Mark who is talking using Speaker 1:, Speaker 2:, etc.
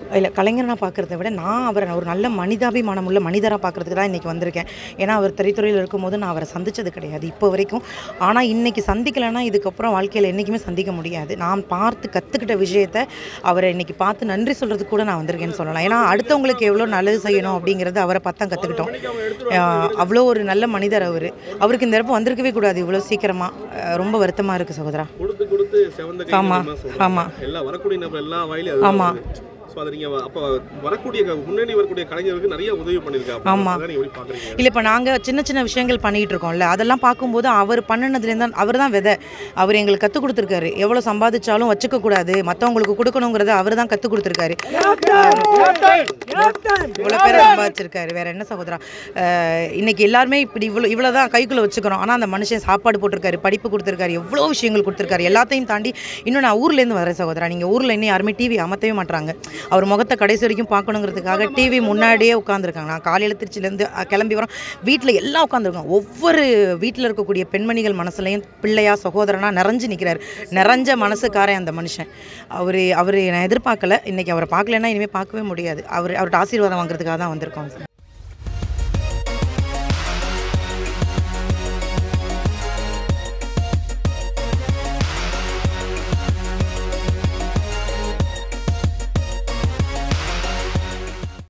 Speaker 1: இல்லை கலைஞரனா பார்க்குறத விட நான் அவரை ஒரு நல்ல மனிதாபிமானம் உள்ள மனிதராக பார்க்குறதுக்கு தான் இன்றைக்கி வந்திருக்கேன் ஏன்னா அவர் திரைத்துறையில் இருக்கும்போது நான் அவரை சந்திச்சது கிடையாது இப்போ வரைக்கும் ஆனால் இன்றைக்கி சந்திக்கலைன்னா இதுக்கப்புறம் வாழ்க்கையில் என்றைக்குமே சந்திக்க முடியாது நான் பார்த்து கற்றுக்கிட்ட விஷயத்த அவரை இன்றைக்கி பார்த்து நன்றி சொல்கிறதுக்கு கூட நான் வந்திருக்கேன்னு சொல்லலாம் ஏன்னா அடுத்தவங்களுக்கு எவ்வளோ நல்லது செய்யணும் அப்படிங்கிறது அவரை பார்த்து தான் கற்றுக்கிட்டோம் அவ்வளோ ஒரு நல்ல மனிதர் அவர் அவருக்கு இந்த இறப்பு வந்திருக்கவே கூடாது இவ்வளோ சீக்கிரமாக ரொம்ப வருத்தமாக இருக்குது சகோதரா
Speaker 2: கொடுத்து கொடுத்து செவந்த கை
Speaker 1: ஆமா,
Speaker 2: நெல்லுமா சொல்றாங்க.
Speaker 1: ஆமா.
Speaker 2: எல்லாம் வரக்கூடிய நபர் எல்லா வாயிலும்
Speaker 1: ஆமா.
Speaker 2: ஸோ அதை நீங்க வ- அப்ப வரக்கூடிய க- முன்னாடி வரக்கூடிய கலைஞருக்கு நிறைய உதவி பண்ணிருக்காங்க
Speaker 1: ஆமா.
Speaker 2: அதான் நீங்க எப்படி பாக்குறீங்க
Speaker 1: இல்லை இப்போ நாங்கள் சின்ன சின்ன விஷயங்கள் பண்ணிகிட்டு இருக்கோம்ல அதெல்லாம் பார்க்கும்போது அவர் பண்ணினதுலேருந்து தான் அவர் தான் விதை அவர் எங்களுக்கு கற்றுக் கொடுத்துருக்காரு எவ்வளோ சம்பாதிச்சாலும் வச்சுக்க கூடாது மற்றவங்களுக்கு கொடுக்கணுங்கிறத அவர் தான் கற்றுக் கொடுத்துருக்காரு இவ்வளோ பேரை சம்பாதிச்சிருக்காரு வேற என்ன சகோதரா அஹ், இன்னைக்கு எல்லாருமே இப்படி இவ்வளோ இவ்வளோ தான் கைக்குள்ளே வச்சுக்கிறோம் ஆனால் அந்த மனுஷன் சாப்பாடு போட்டிருக்காரு படிப்பு கொடுத்துருக்காரு எவ்வளோ விஷயங்கள் கொடுத்துருக்காரு எல்லாத்தையும் தாண்டி இன்னும் நான் ஊர்லேருந்து வரேன் சகோதரா நீங்கள் ஊரில் இன்னும் யாருமே டிவி அமர்த்தவே மாட்றாங்க அவர் முகத்தை கடைசி வரைக்கும் பார்க்கணுங்கிறதுக்காக டிவி முன்னாடியே உட்காந்துருக்காங்க நான் காலையில் திருச்சியிலேருந்து கிளம்பி வரோம் வீட்டில் எல்லாம் உட்காந்துருக்காங்க ஒவ்வொரு வீட்டில் இருக்கக்கூடிய பெண்மணிகள் மனசுலையும் பிள்ளையா சகோதரனா நிறைஞ்சு நிற்கிறார் நிறைஞ்ச மனசுக்காரன் அந்த மனுஷன் அவர் அவர் நான் எதிர்பார்க்கல இன்னைக்கு அவரை பார்க்கலன்னா இனிமேல் பார்க்கவே முடியாது அவர் அவர்கிட்ட ஆசீர்வாதம் வாங்குறதுக்காக தான் வந்திருக்கோம்